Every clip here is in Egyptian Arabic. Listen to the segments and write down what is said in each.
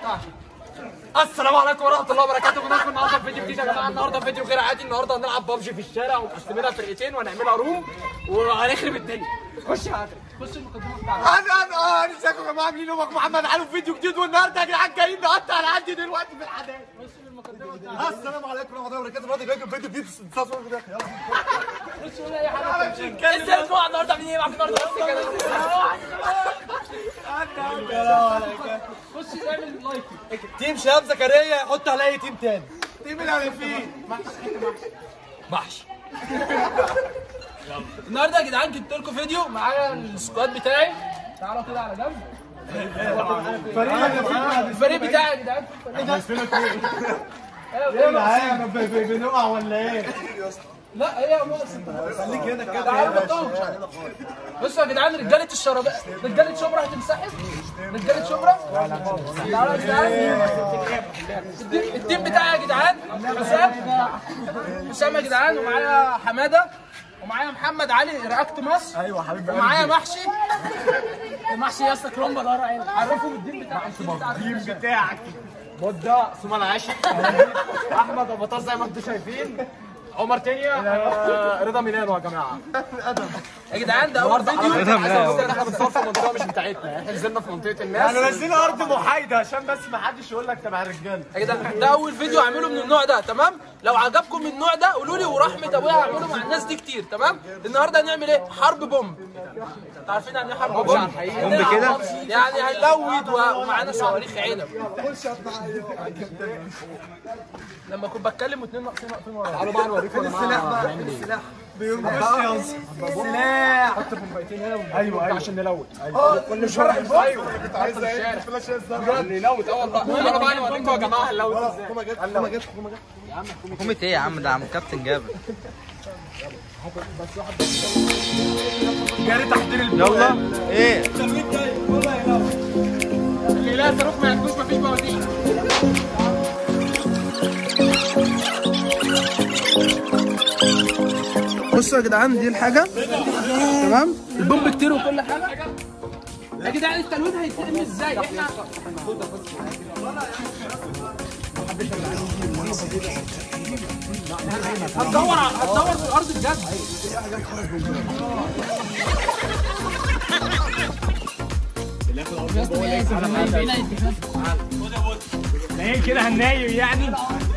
السلام عليكم ورحمه الله وبركاته معاكم النهارده في فيديو جديد يا جماعه النهارده فيديو غير عادي النهارده هنلعب بابجي في الشارع ومقسمينها فرقتين وهنعملها روم وهنخرب الدنيا خش يا عادل خش المقدمه بتاعتك انا انا انا ازيكم يا جماعه عاملين ايه محمد علي في فيديو جديد والنهارده يا جدعان جايين نقطع انا عندي دلوقتي في الحدائق السلام عليكم ورحمه الله وبركاته النهارده جايكم فيديو جديد تصور في يلا خش ولا اي حاجه ازاي اسبوع النهارده عاملين ايه معاكم النهارده بس كده خش اعمل لايك تيم شهاب زكريا حط عليا تيم تاني تيم العنفين محشي النهارده يا جدعان جبت لكم فيديو معايا السكواد بتاعي تعالوا كده على جنب الفريق بتاعي يا جدعان بنقع ولا ايه؟ لا هي خليك هنا كده بصوا يا جدعان رجاله الشراب رجاله شبرا هتنسحب رجاله شبرا تعالوا يا جدعان التيم- التيم بتاعي يا جدعان حسام حسام يا جدعان ومعايا حماده ومعايا محمد علي رياكت مصر ايوه حبيبي ومعايا محشي محشي يا اسطى كرومبا دار عين عرفهم الدين بتاع التيم بتاع التيم بتاعك مدة سمان عاشق احمد ابو طاز زي ما انتم شايفين عمر تانية آه، رضا ميلانو يا جماعه يا جدعان ده اول فيديو رضا ميلانو احنا بنصور في منطقه مش بتاعتنا احنا نزلنا في منطقه الناس انا نزلنا ارض محايده عشان بس ما حدش يقول لك تبع الرجاله يا جدعان ده اول فيديو اعمله من النوع ده تمام لو عجبكم من النوع ده قولوا لي ورحمه ابويا هعمله مع الناس دي كتير تمام النهارده هنعمل ايه حرب بومب انتوا عارفين يعني ايه حرب بومب بومب كده يعني هنلود و- ومعانا صواريخ عنب لما كنت بتكلم واثنين ناقصين واقفين ورايا تعالوا بقى نوريكم يا جماعه هنعمل ايه سلاح حط بومبايتين هنا ايوه ايوه عشان نلود كل شويه ايوه كنت عايز ايه الفلاشه الزرقاء نلود اه والله تعالوا بقى نوريكم يا جماعه هنلود ازاي حكومه جت حكومه جت حكومه جت حكومة ايه يا عم ده عم كابتن جابر جاري تحضير البيت يلا ايه اللي لا صاروخ ما ياخدوش مفيش بوازيك بصوا يا جدعان دي الحاجة تمام البومب كتير وكل حاجة يا جدعان التلوين هيتم ازاي احنا هتدور هتدور في الارض بجد ايه كده هننايم يعني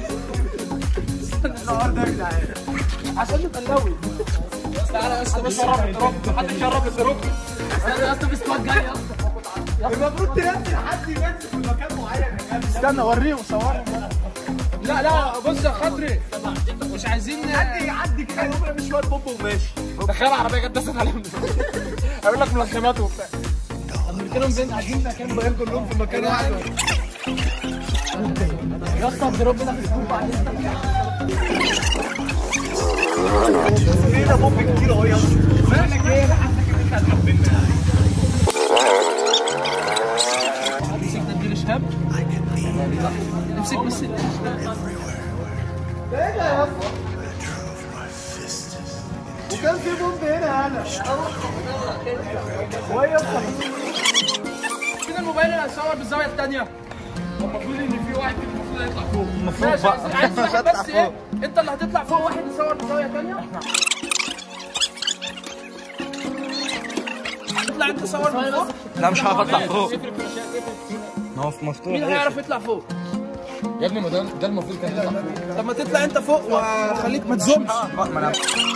عشان نبقى نلوي تعالى يا اسطى بس قرب قرب حد يشرب الصاروخ استنى يا اسطى في سكواد جاي يا اسطى المفروض تنزل حد ينزل في مكان معين يا جماعه استنى وريهم صورهم لا لا بص يا خضري مش عايزين حد يعدي كده يقوم مش شويه بوب وماشي تخيل عربيه جت دست عليهم هيقول لك ملخمات وبتاع قلت فين قاعدين مكان بقى كلهم في مكان واحد يا اسطى الدروب ده في الكوبا ايه ده بوب كتير اهو يا اسطى مالك ايه انا حاسك ان انت هتحبنا امسك ده اديله شهاب امسك بس وكان في بوب هنا هلا هو يا اسطى فين الموبايل اللي هيصور بالزاويه الثانيه المفروض ان في واحد المفروض هيطلع فوق المفروض ماشي بقى. عايز عايز واحد هطلع بس ايه فوق. انت اللي هتطلع فوق واحد يصور بزاويه ثانيه اطلع انت صور من فوق لا مش هعرف اطلع فوق افرق فلاشات افرق ما هو في مفتوح مين هيعرف يطلع فوق يا ابني ما ده ده المفروض كان يطلع فوق طب ما تطلع انت فوق وخليك ما تزومش ما انا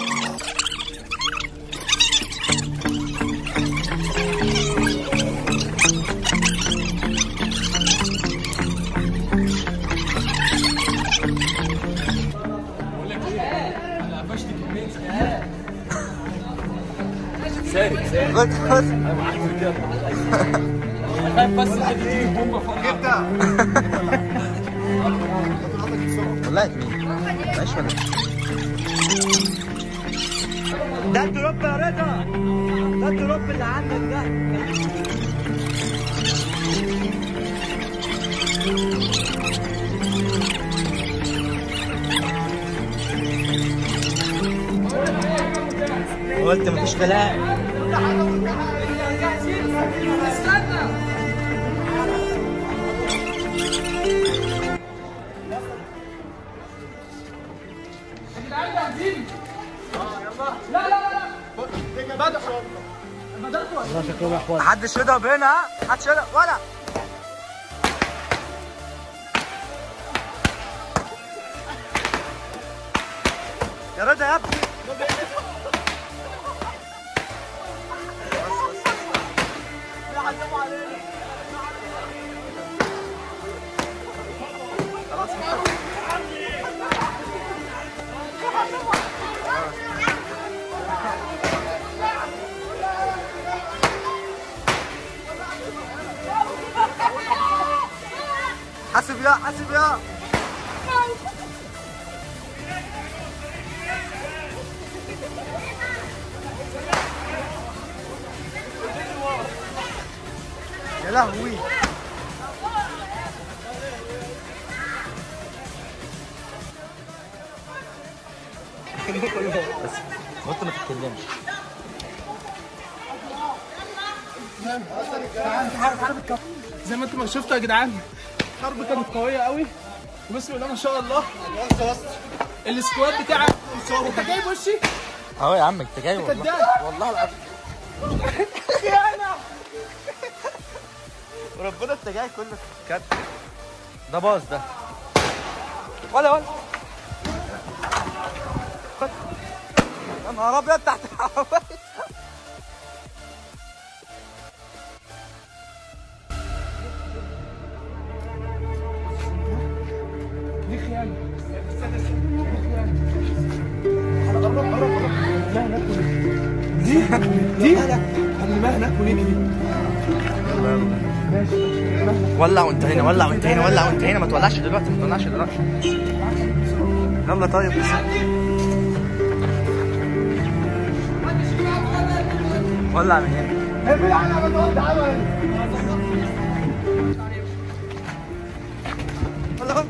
خد خد والله مين ماشي ولا ده الدروب يا رضا ده الدروب اللي عندك ده قلت مفيش كلام محدش يضرب هنا ها؟ محدش يضرب ولا يا رضا يا ابني حاسب يا حاسب يا يا لهوي بس بطل ما تتكلمش زي ما انتم ما شفتوا يا جدعان الحرب كانت قويه قوي وبسم الله ما شاء الله السكواد بتاعك انت جايب وشي اهو يا عم انت جاي والله كداب والله العظيم خيانه وربنا انت جاي كله كد ده باص ده ولا ولا خد. يا نهار ابيض تحت العربية. دي خيانه دي خيانه قرب قرب قرب لا ناكل دي دي هنلمها ناكل ايه دي ولع وانت هنا ولع وانت هنا ولع وانت هنا ما تولعش دلوقتي ما تولعش دلوقتي يلا طيب بس ولع من هنا ولع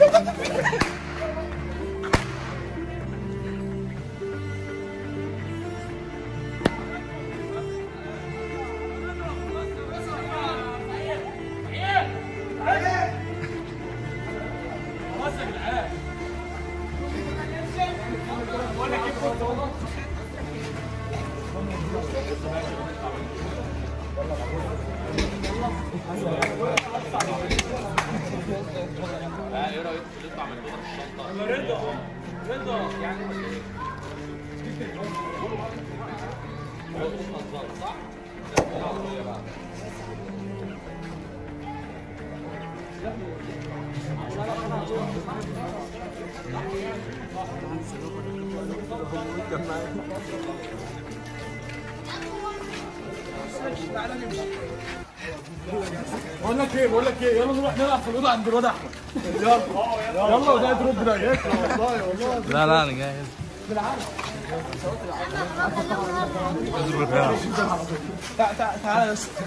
بقول لك ايه بقول لك ايه يلا نروح نلعب في الاوضه عند الواد احمد يلا يلا وده دروب دراجات والله والله لا لا انا جاهز تعال تعال تعال يا اسطى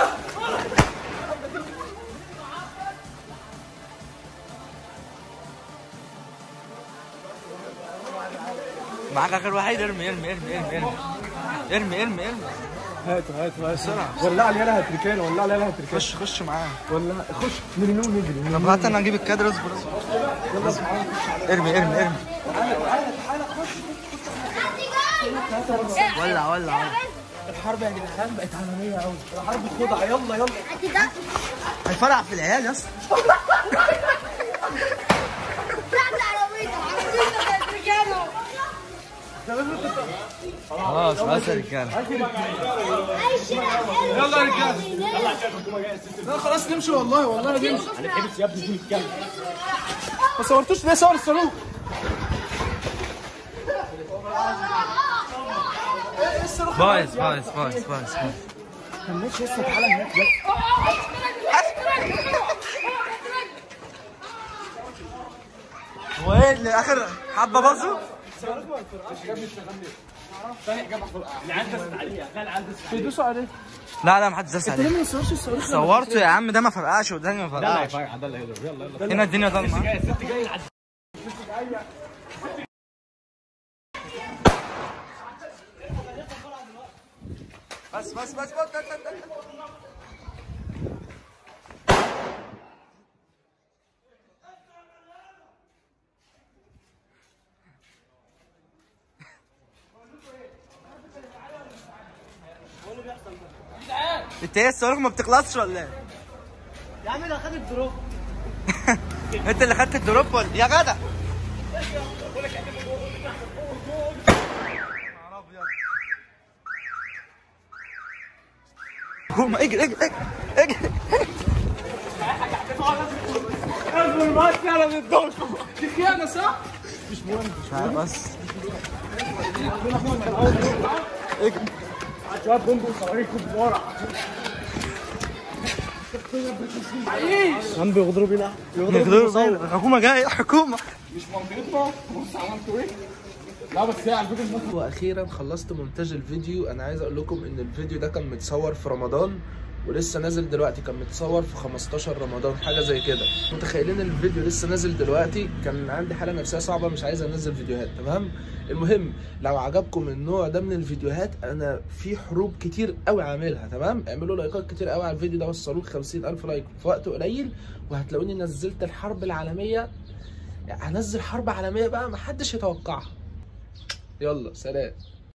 معاك اخر واحد ارمي ارمي ارمي ارمي ارمي ارمي ارمي ارمي هاتوا هاتوا بسرعه ولع لي انا هتركان ولع لي انا هتركان خش خش معاه ولا خش نرميه ونجري طب هات انا اجيب الكادر اصبر اصبر ارمي ارمي ارمي ولع ولع ولع الحرب يا جدعان بقت عالميه قوي الحرب خدعه يلا يلا هيفرع في العيال يا اسطى خلاص بس يا رجاله يلا يا رجاله لا خلاص نمشي والله والله نمشي هنتحبس يا ابني دي الكلب ما صورتوش ليه صور الصاروخ ايه الصاروخ بايظ بايظ بايظ بايظ ماشي لسه تعالى هناك بس هو ايه اللي اخر حبه باظوا بيدوسوا عليه لا لا محدش داس ليه عليه ما نصورش الصاروخ صورته يا عم ده ما فرقعش وده ما فرقعش هنا الدنيا ضلمه بس بس بس بس انت ايه الصاروخ ما بتخلصش ولا ايه؟ يا عم ده خد الدروب انت اللي خدت الدروب ولا يا جدع قوم اجري اجري اجري اجري دي خيانه صح؟ مش عارف بس شويه بومب وصواريخ ورا عيش عم بيغدروا بينا يغدروا الحكومه جايه حكومه مش منطقتنا بص عملتوا ايه؟ لا بس هي على فكره الناس واخيرا خلصت مونتاج الفيديو انا عايز اقول لكم ان الفيديو ده كان متصور في رمضان ولسه نازل دلوقتي كان متصور في 15 رمضان حاجه زي كده متخيلين الفيديو لسه نازل دلوقتي كان عندي حاله نفسيه صعبه مش عايز انزل فيديوهات تمام المهم لو عجبكم النوع ده من الفيديوهات انا في حروب كتير قوي عاملها تمام اعملوا لايكات كتير قوي على الفيديو ده وصلوا 50000 لايك في وقت قليل وهتلاقوني نزلت الحرب العالميه هنزل حرب عالميه بقى محدش يتوقعها يلا سلام